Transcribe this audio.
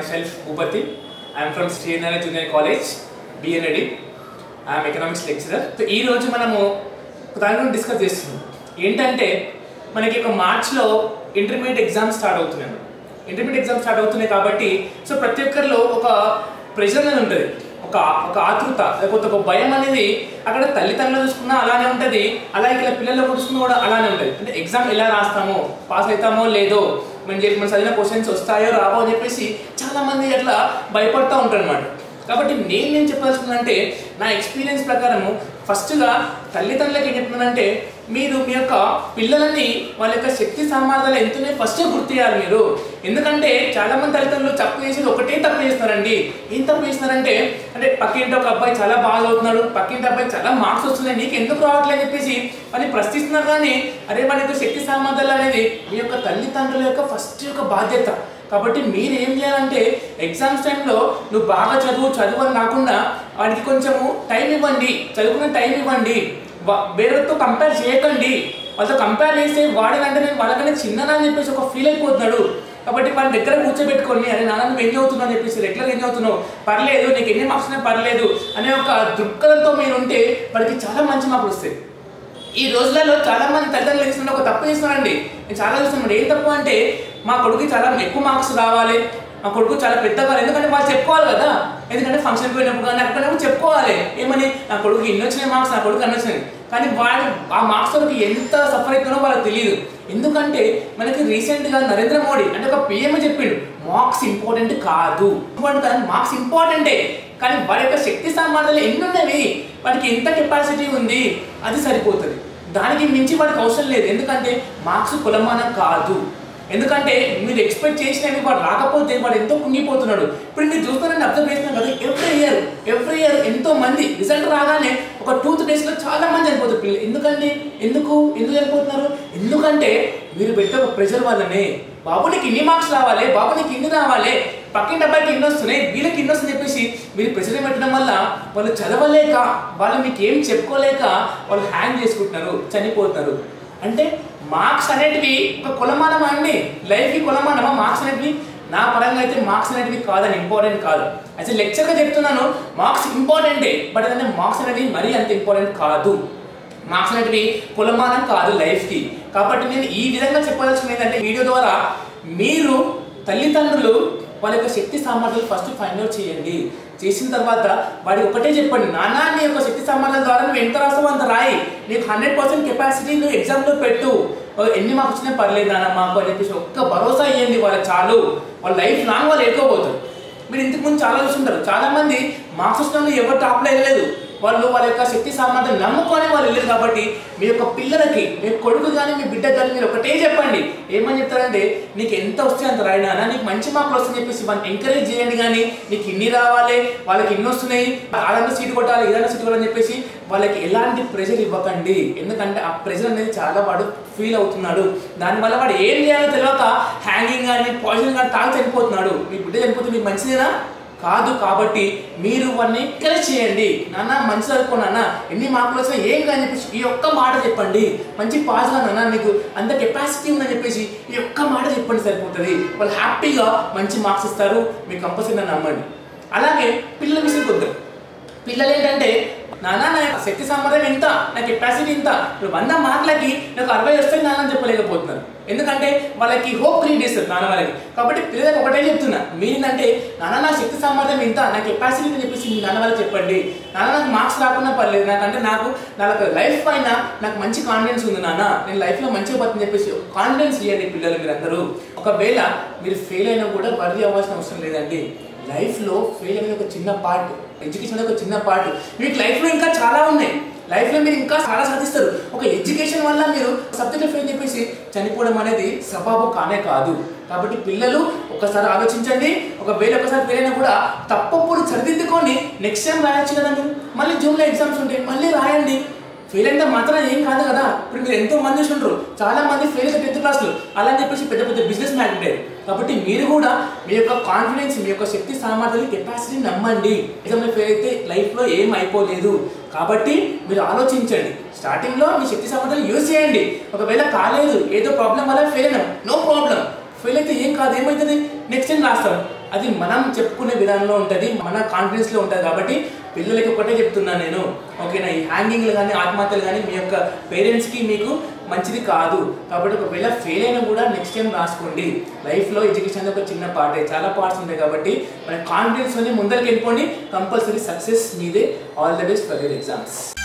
myself Bhupati. I am from Srinagar Junior College, BNAD. I am economics lecturer. So ఈ రోజు మనము దాని గురించి డిస్కస్ చేస్తున్నాం ఏంటంటే మనకి ఒక మార్చ్లో ఇంటర్మీడియట్ ఎగ్జామ్ స్టార్ట్ అవుతున్నాయి ఇంటర్మీడియట్ ఎగ్జామ్ స్టార్ట్ అవుతున్నాయి కాబట్టి సో ప్రతి ఒక్కరిలో ఒక ప్రెషర్ అనేది ఉంటుంది ఒక ఒక ఆతృత లేకపోతే ఒక భయం అనేది అక్కడ తల్లిదండ్రులు చూసుకున్నా అలానే ఉంటుంది అలాగే ఇక్కడ పిల్లలు చూసుకున్నా కూడా అలానే ఉంటుంది అంటే ఎగ్జామ్ ఎలా రాస్తామో పాస్ అవుతామో లేదో మనం చెప్పి మన చదివిన క్వశ్చన్స్ వస్తాయో రావో అని చెప్పేసి చాలా మంది అట్లా భయపడతా ఉంటారు అనమాట కాబట్టి నేను నేను చెప్పాల్సిందంటే నా ఎక్స్పీరియన్స్ ప్రకారము ఫస్ట్గా తల్లిదండ్రులకి ఏం చెప్తున్నానంటే మీరు మీ యొక్క పిల్లలని వాళ్ళ యొక్క శక్తి సామర్థ్యాలు ఎంతనే ఫస్ట్ గుర్తు చేయాలి మీరు ఎందుకంటే చాలా మంది తల్లిదండ్రులు తప్పు చేసేది ఒకటే తప్పు చేస్తున్నారండి ఏం తప్పు చేస్తున్నారంటే అంటే పక్కింటి ఒక అబ్బాయి చాలా బాగా చదువుతున్నాడు పక్కింటి అబ్బాయి చాలా మార్క్స్ వస్తున్నాయి నీకు ఎందుకు రావట్లేదు అని చెప్పేసి అని ప్రశ్నిస్తున్నారు కానీ అరే వాళ్ళ యొక్క శక్తి సామర్థ్యాలు అనేది మీ యొక్క తల్లిదండ్రుల యొక్క ఫస్ట్ యొక్క బాధ్యత కాబట్టి మీరు ఏం చేయాలంటే ఎగ్జామ్స్ టైంలో నువ్వు బాగా చదువు చదువు అని కాకుండా వాడికి కొంచెము టైం ఇవ్వండి చదువుకునే టైం ఇవ్వండి వా- వేరేతో కంపేర్ చేయకండి వాళ్ళతో కంపేర్ చేస్తే వాడినంటే నేను వాళ్ళకనే చిన్ననా అని చెప్పేసి ఒక ఫీల్ అయిపోతున్నాడు కాబట్టి వాళ్ళ దగ్గర కూర్చోబెట్టుకొని అరే నాన్న నువ్వు ఏం చదువుతున్నావు అని చెప్పేసి రెగ్యులర్ ఏం చదువుతున్నావు పర్లేదు నీకు ఎన్ని మార్క్స్ ఉన్నా పర్లేదు అనే ఒక దృక్పథంతో మీరు ఉంటే వాడికి చాలా మంచి మార్కులు వస్తాయి ఈ రోజులలో చాలా మంది తల్లిదండ్రులు చేస్తున్న ఒక తప్పు చేస్తున్నారండి నేను చాలా చూస్తున్నాను ఏం తప్పు అంటే మా కొడుకు చాలా ఎక్కువ మార్క్స్ రావాలి మా కొడుకు చాలా పెద్ద కావాలి ఎందుకంటే వాళ్ళు చెప్పుకోవాలి కదా ఎందుకంటే ఫంక్షన్ పోయినప్పుడు కానీ అక్కడ చెప్పుకోవాలి ఏమని నా కొడుకు ఇన్ని వచ్చినాయి మార్క్స్ నా కొడుకు అన్ని వచ్చినాయి కానీ వాడు ఆ మార్క్స్ వరకు ఎంత సఫర్ అవుతుందో వాళ్ళకి తెలియదు ఎందుకంటే మనకి రీసెంట్గా నరేంద్ర మోడీ అంటే ఒక పిఎం చెప్పిండు మార్క్స్ ఇంపార్టెంట్ కాదు ఇంపార్టెంట్ కాదు మార్క్స్ ఇంపార్టెంటే కానీ వాడి యొక్క శక్తి సామర్థ్యాలు ఎన్ని ఉన్నవి వాడికి ఎంత కెపాసిటీ ఉంది అది సరిపోతుంది దానికి మించి వాడికి అవసరం లేదు ఎందుకంటే మార్క్స్ కులమానం కాదు ఎందుకంటే మీరు ఎక్స్పెక్ట్ చేసినవి వాడు రాకపోతే వాడు ఎంతో కుంగిపోతున్నాడు ఇప్పుడు మీరు చూస్తారని అబ్జర్వ్ చేస్తున్నాం కదా ఎవ్రీ ఇయర్ ఎవ్రీ ఇయర్ ఎంతో మంది రిజల్ట్ రాగానే ఒక టూ త్రీ డేస్లో చాలా మంది చనిపోతారు పిల్లలు ఎందుకండి ఎందుకు ఎందుకు చనిపోతున్నారు ఎందుకంటే మీరు పెట్టే ఒక ప్రెషర్ వల్లనే బాబు నీకు ఇన్ని మార్క్స్ రావాలి బాబు నీకు ఇన్ని రావాలి పక్కింటి అబ్బాయికి ఇన్ని వస్తున్నాయి వీళ్ళకి ఇన్ని వస్తుంది చెప్పేసి మీరు ప్రెషర్ పెట్టడం వల్ల వాళ్ళు చదవలేక వాళ్ళు మీకు ఏం చెప్పుకోలేక వాళ్ళు హ్యాంగ్ చేసుకుంటున్నారు చనిపోతున్నారు అంటే మార్క్స్ అనేటివి ఒక కులమానమా అండి లైఫ్కి కులమానమా మార్క్స్ అనేటివి నా పరంగా అయితే మార్క్స్ అనేటివి కాదని ఇంపార్టెంట్ కాదు యాజ్ లెక్చర్గా చెప్తున్నాను మార్క్స్ ఇంపార్టెంటే బట్ అదే మార్క్స్ అనేవి మరీ అంత ఇంపార్టెంట్ కాదు మార్క్స్ అనేటివి కులమానం కాదు లైఫ్కి కాబట్టి నేను ఈ విధంగా చెప్పాల్సింది ఏంటంటే వీడియో ద్వారా మీరు తల్లిదండ్రులు వాళ్ళ యొక్క శక్తి సామర్థ్యాలు ఫస్ట్ ఫైండ్ అవుట్ చేయండి చేసిన తర్వాత వాడికి ఒకటే చెప్పండి నాన్న నీ యొక్క శక్తి సామర్థ్యాల ద్వారా నువ్వు ఎంత రాస్తావో అంత రాయి నీకు హండ్రెడ్ పర్సెంట్ కెపాసిటీ నువ్వు ఎగ్జామ్లో పెట్టు ఓ, ఎన్ని మార్క్స్ వచ్చినా పర్లేదు నాన్న మాకు అని చెప్పేసి ఒక్క భరోసా ఇవ్వండి వాళ్ళకి చాలు వాళ్ళ లైఫ్ లాంగ్ వాళ్ళు ఎదుకోబోతారు మీరు ఇంతకు ముందు చాలా చూస్తుంటారు చాలా మంది మార్క్స్ వచ్చిన వాళ్ళు ఎవరు టాప్లో వెళ్ళలేదు వాళ్ళు వాళ్ళ యొక్క శక్తి సామర్థ్యం నమ్ముకొని వాళ్ళు వెళ్ళారు కాబట్టి మీ యొక్క పిల్లలకి మీ కొడుకు కానీ మీ బిడ్డ కానీ మీరు ఒకటే చెప్పండి ఏమని చెప్తారంటే నీకు ఎంత వస్తే అంత రాయినా నీకు మంచి మార్కులు వస్తాయని చెప్పేసి వాళ్ళని ఎంకరేజ్ చేయండి కానీ నీకు ఇన్ని రావాలి వాళ్ళకి ఇన్ని వస్తున్నాయి అదన్నా సీట్ కొట్టాలి ఇదన్నా సీట్ కొట్టాలని చెప్పేసి వాళ్ళకి ఎలాంటి ప్రెషర్ ఇవ్వకండి ఎందుకంటే ఆ ప్రెషర్ అనేది చాలా వాడు ఫీల్ అవుతున్నాడు దానివల్ల వాడు ఏం చేయాలో తెలియక హ్యాంగింగ్ కానీ పాయిజన్ కానీ తాగి చనిపోతున్నాడు మీ బిడ్డ చనిపోతే మీకు మంచిదేనా కాదు కాబట్టి మీరు వాడిని ఎంకరేజ్ చేయండి నాన్న మంచి చదువుకో నాన్న ఎన్ని మార్కులు వచ్చినా ఏం కాని చెప్పేసి ఈ ఒక్క మాట చెప్పండి మంచి పాస్ గా నాన్న నీకు అంత కెపాసిటీ ఉందని చెప్పేసి ఈ ఒక్క మాట చెప్పండి సరిపోతుంది వాళ్ళు హ్యాపీగా మంచి మార్క్స్ ఇస్తారు మీకు కంపల్సరీ నన్ను నమ్మండి అలాగే పిల్లల విషయంకి వద్దాం పిల్లలు ఏంటంటే నాన్న నా యొక్క శక్తి సామర్థ్యం ఇంత నా కెపాసిటీ ఇంత ఇప్పుడు వంద మార్కులకి నాకు అరవై వస్తాయి నాన్న అని చెప్పలేకపోతున్నారు ఎందుకంటే వాళ్ళకి హోప్ క్రియేట్ చేస్తారు నాన్న వాళ్ళకి కాబట్టి పిల్లలకి ఒకటే చెప్తున్నా మీరేంటంటే నాన్న నా శక్తి సామర్థ్యం ఇంత నా కెపాసిటీ అని చెప్పేసి మీ నాన్న వాళ్ళకి చెప్పండి నాన్న నాకు మార్క్స్ రాకుండా పర్లేదు నాకంటే నాకు నాకు లైఫ్ పైన నాకు మంచి కాన్ఫిడెన్స్ ఉంది నాన్న నేను లైఫ్లో మంచిగా పోతుందని చెప్పేసి కాన్ఫిడెన్స్ ఇవ్వండి పిల్లలు మీరందరూ ఒకవేళ మీరు ఫెయిల్ అయినా కూడా వరి అవ్వాల్సిన అవసరం లేదండి లైఫ్లో ఫెయిల్ అనేది ఒక చిన్న పార్ట్ ఎడ్యుకేషన్ అనేది ఒక చిన్న పార్ట్ మీకు లైఫ్లో ఇంకా చాలా ఉన్నాయి లైఫ్లో మీరు ఇంకా చాలా సాధిస్తారు ఒక ఎడ్యుకేషన్ వల్ల మీరు సబ్జెక్ట్లో ఫెయిల్ చెప్పేసి చనిపోవడం అనేది సబాబు కానే కాదు కాబట్టి పిల్లలు ఒకసారి ఆలోచించండి ఒకవేళ ఒకసారి ఫెయిల్ అయినా కూడా తప్పప్పుడు సరిదిద్దుకొని నెక్స్ట్ టైం రాయొచ్చు కదా మీరు మళ్ళీ జూన్లో ఎగ్జామ్స్ ఉంటాయి మళ్ళీ రాయండి ఫెయిల్ అయితే మాత్రం ఏం కాదు కదా ఇప్పుడు మీరు ఎంతో మంది చూంటారు చాలా మంది ఫెయిల్ అయితే టెన్త్ క్లాస్లో అలా అని చెప్పేసి పెద్ద పెద్ద బిజినెస్ మ్యాన్ ఉంటారు కాబట్టి మీరు కూడా మీ యొక్క కాన్ఫిడెన్స్ మీ యొక్క శక్తి సామర్థ్యాలు కెపాసిటీ నమ్మండి ఎగ్జామ్లో ఫెయిల్ అయితే లైఫ్లో ఏం అయిపోలేదు కాబట్టి మీరు ఆలోచించండి స్టార్టింగ్లో మీ శక్తి సామర్థ్యాలు యూజ్ చేయండి ఒకవేళ కాలేదు ఏదో ప్రాబ్లం వల్ల ఫెయిల్ అయినాం నో ప్రాబ్లం ఫెయిల్ అయితే ఏం కాదు ఏమవుతుంది నెక్స్ట్ టైం రాస్తాం అది మనం చెప్పుకునే విధానంలో ఉంటుంది మన కాన్ఫిడెన్స్లో ఉంటుంది కాబట్టి పిల్లలకి ఒకటే చెప్తున్నాను నేను ఓకేనా ఈ హ్యాంగింగ్లు కానీ ఆత్మహత్యలు కానీ మీ యొక్క పేరెంట్స్కి మీకు మంచిది కాదు కాబట్టి ఒకవేళ ఫెయిల్ అయినా కూడా నెక్స్ట్ టైం రాసుకోండి లైఫ్లో ఎడ్యుకేషన్ అనేది ఒక చిన్న పార్టే చాలా పార్ట్స్ ఉంటాయి కాబట్టి మన కాన్ఫిడెన్స్ ముందరికి వెళ్ళిపోండి కంపల్సరీ సక్సెస్ మీదే all the best for your exams